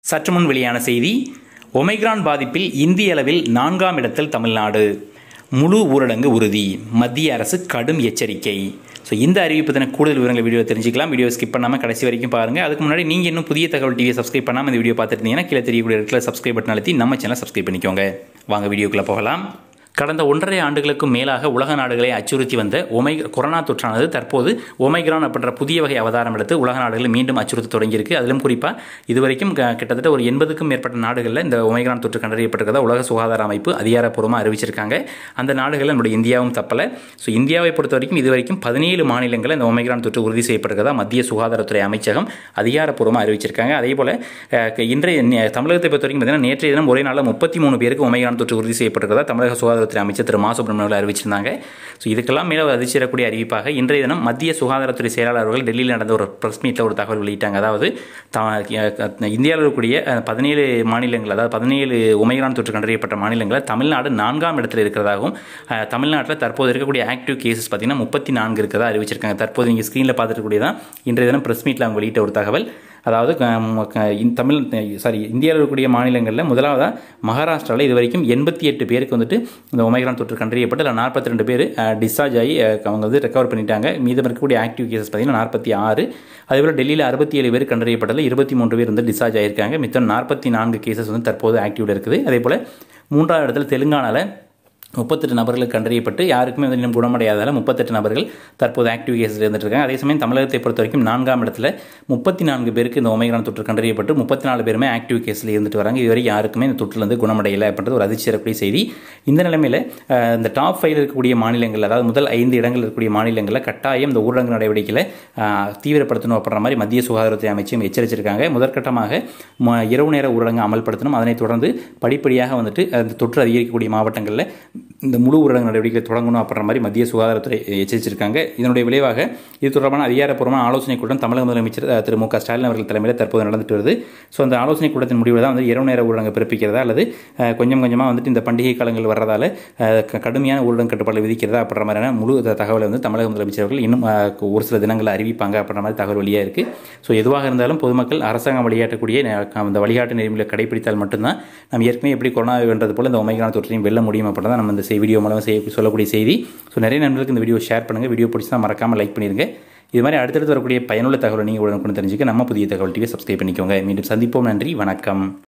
சற்று முன் வெளியான செய்தி ஒமைக்ரான் பாதிப்பில் இந்திய அளவில் நான்காம் இடத்தில் தமிழ்நாடு முழு ஊரடங்கு உறுதி மத்திய அரசு கடும் எச்சரிக்கை ஸோ இந்த அறிவிப்பு பற்றின கூடுதல் விவரங்கள் வீடியோ தெரிஞ்சுக்கலாம் வீடியோ ஸ்கிப் பண்ணாமல் கடைசி வரைக்கும் பாருங்கள் அதுக்கு முன்னாடி நீங்கள் இன்னும் புதிய தகவல் டிவியை சப்ஸ்கிரைப் பண்ணாமல் இந்த வீடியோ பார்த்துருந்தீங்கன்னா கீழே தெரியக்கூடிய இடத்துல சப்ஸ்கிரைப் பட்டன் அழுத்தி நம்ம சேனல் சப்ஸ்கிரைப் பண்ணிக்கோங்க வாங்க வீடியோக்குள்ளே போகலாம் கடந்த ஒன்றரை ஆண்டுகளுக்கும் மேலாக உலக நாடுகளை அச்சுறுத்தி வந்த ஒமை கொரோனா தொற்றானது தற்போது ஒமைக்ரான் அப்படின்ற புதிய வகை அவதாரம் எடுத்து உலக நாடுகளில் மீண்டும் அச்சுறுத்த தொடங்கியிருக்கு அதிலும் குறிப்பாக இதுவரைக்கும் க- கிட்டத்தட்ட ஒரு எண்பதுக்கும் மேற்பட்ட நாடுகளில் இந்த ஒமைக்ரான் தொற்று கண்டறியப்பட்டிருக்கிறதா உலக சுகாதார அமைப்பு அதிகாரப்பூர்வமாக அறிவிச்சிருக்காங்க அந்த நாடுகளில் நம்முடைய இந்தியாவும் தப்பலை ஸோ இந்தியாவை பொறுத்த வரைக்கும் இதுவரைக்கும் பதினேழு மாநிலங்களில் இந்த ஒமைக்ரான் தொற்று உறுதி செய்யப்பட்டிருக்கிறதா மத்திய சுகாதாரத்துறை அமைச்சகம் அதிகாரப்பூர்வமாக அறிவிச்சிருக்காங்க அதே போல் இன்றைய நே- தமிழகத்தை பொறுத்த வரைக்கும் பார்த்தீங்கன்னா நேற்றைய தினம் ஒரே நாளில் முப்பத்தி மூணு பேருக்கு ஒமைக்ரான் தொற்று உறுதி செய்யப்பட்டிருக்கிறதா தமிழக சுகாதாரத்துறை அமைச்சர் திரு மா சுப்பிரமணியம் அவர்கள் அறிவிச்சிருந்தாங்க ஸோ இதுக்கெல்லாம் மேலே அதிர்ச்சியக்கூடிய அறிவிப்பாக இன்றைய தினம் மத்திய சுகாதாரத்துறை செயலாளர் அவர்கள் டெல்லியில் நடந்த ஒரு ப்ரெஸ் மீட்டில் ஒரு தகவல் வெளியிட்டாங்க அதாவது த- இந்தியாவில் இருக்கக்கூடிய அஹ், பதினேழு மாநிலங்கள் அதாவது பதினேழு ஒமைக்ரான் தொற்று கண்டறியப்பட்ட மாநிலங்களில் தமிழ்நாடு நான்காம் இடத்தில் இருக்கிறதாகவும் அஹ், தமிழ்நாட்டில் தற்போது இருக்கக்கூடிய ஆக்டிவ் கேசஸ் பார்த்தீங்கன்னா முப்பத்தி நான்கு இருக்கிறதா அறிவிச்சிருக்காங்க தற்போது நீங்கள் ஸ்க்ரீனில் பார்த்துருக்கூடியதான் இன்றைய தினம் ப்ரெஸ் மீட்டில் அவங்க வெளியிட்ட ஒரு தகவல் அதாவது க- ம- க- இந்த தமிழ் சாரி இந்தியாவில் இருக்கக்கூடிய மாநிலங்களில் முதலாவதாக மகாராஷ்டிராவில் இது வரைக்கும் எண்பத்தி எட்டு பேருக்கு வந்துட்டு இந்த ஒமைக்ரான் தொற்று கண்டறியப்பட்டு அதில் நாற்பத்தி ரெண்டு பேர் டிஸ்சார்ஜ் ஆகி அஹ், அவங்க வந்து ரெக்கவர் பண்ணிட்டாங்க மீதம் இருக்கக்கூடிய ஆக்டிவ் கேசஸ் பார்த்தீங்கன்னா நாற்பத்தி ஆறு அதேபோல் டெல்லியில் அறுபத்தி ஏழு பேர் கண்டறியப்பட்டதில் இருபத்தி மூன்று பேர் வந்து டிஸ்சார்ஜ் ஆகியிருக்காங்க மித்தம் நாற்பத்தி நான்கு கேசஸ் வந்து தற்போது ஆக்டிவில் இருக்குது அதே போல் மூன்றாவது இடத்துல தெலுங்கானாவில் முப்பத்தெட்டு நபர்கள் கண்டறியப்பட்டு யாருக்குமே வந்து இன்னும் குணமடையாதால முப்பத்தெட்டு நபர்கள் தற்போது ஆக்டிவ் கேஸில் இருந்துட்டு இருக்காங்க அதே சமயம் தமிழகத்தை பொறுத்த வரைக்கும் நான்காம் இடத்துல முப்பத்தி நான்கு பேருக்கு இந்த ஒமைக்ரான் தொற்று கண்டறியப்பட்டு முப்பத்தி நாலு பேருமே ஆக்டிவ் கேஸில் இருந்துட்டு வராங்க இதுவரை யாருக்குமே இந்த தொற்றுலேருந்து குணமடையலை அப்படின்றது ஒரு அதிர்ச்சி தரக்கூடிய செய்தி இந்த நிலைமையில் அஹ், இந்த டாப் ஃபைவ் இருக்கக்கூடிய மாநிலங்கள் அதாவது முதல் ஐந்து இடங்கள் இருக்கக்கூடிய மாநிலங்களில் கட்டாயம் இந்த ஊரடங்கு நடவடிக்கைகளை அஹ், தீவிரப்படுத்தணும் அப்படின்ற மாதிரி மத்திய சுகாதாரத்துறை அமைச்சகம் எச்சரிச்சிருக்காங்க முதற்கட்டமாக ம- இரவு நேர ஊரடங்கு அமல்படுத்தணும் அதனைத் தொடர்ந்து படிப்படியாக வந்துட்டு அந்த தொற்று அதிகரிக்கக்கூடிய மாவட்டங்களில் இந்த முழு ஊரடங்கு நடவடிக்கை தொடங்கணும் அப்படின்ற மாதிரி மத்திய சுகாதாரத்துறை எச்சரிச்சிருக்காங்க இதனுடைய விளைவாக இது தொடர்பான அதிகாரப்பூர்வமான ஆலோசனை கூட்டம் தமிழக முதலமைச்சர் அஹ், திரு மு க ஸ்டாலின் அவர்கள் தலைமையில் தற்போது நடந்துட்டு வருது ஸோ அந்த ஆலோசனை கூட்டத்தின் முடிவில் தான் வந்து இரவு நேர ஊரடங்கு பிறப்பிக்கிறதா அல்லது அஹ், கொஞ்சம் கொஞ்சமாக வந்துட்டு இந்த பண்டிகை காலங்கள் வர்றதால அஹ், க- கடுமையான ஊரடங்கு கட்டுப்பாடு விதிக்கிறதா அப்படின்ற மாதிரியான முழு த- தகவலை வந்து தமிழக முதலமைச்சர் அவர்கள் இன்னும் அஹ், ஒரு சில தினங்களில் அறிவிப்பாங்க அப்படின்ற மாதிரி தகவல் வெளியாக இருக்குது ஸோ எதுவாக இருந்தாலும் பொதுமக்கள் அரசாங்கம் வழிகாட்டக்கூடிய ந- அந்த வழிகாட்டு நெறிமுறை கடைபிடித்தால் மட்டும்தான் நம்ம ஏற்கனவே எப்படி கொரோனா வென்றது போல இந்த ஒமைக்கான தொற்றையும் வெல்ல முடியும் அப்படின்றத நம்ம இந்த செய் வீடியோ மூலமாக செய்ய சொல்லக்கூடிய செய்தி ஸோ நிறைய நண்பர்களுக்கு இந்த வீடியோ ஷேர் பண்ணுங்கள் வீடியோ பிடிச்சா மறக்காமல் லைக் பண்ணிடுங்க இது மாதிரி அடுத்தடுத்து வரக்கூடிய பயனுள்ள தகவலை நீங்கள் உடனுக்குடன் தெரிஞ்சுக்க நம்ம புதிய தகவல் டிவியை சப்ஸ்கிரைப் பண்ணிக்கோங்க மீண்டும் சந்திப்போம் நன்றி வணக்கம்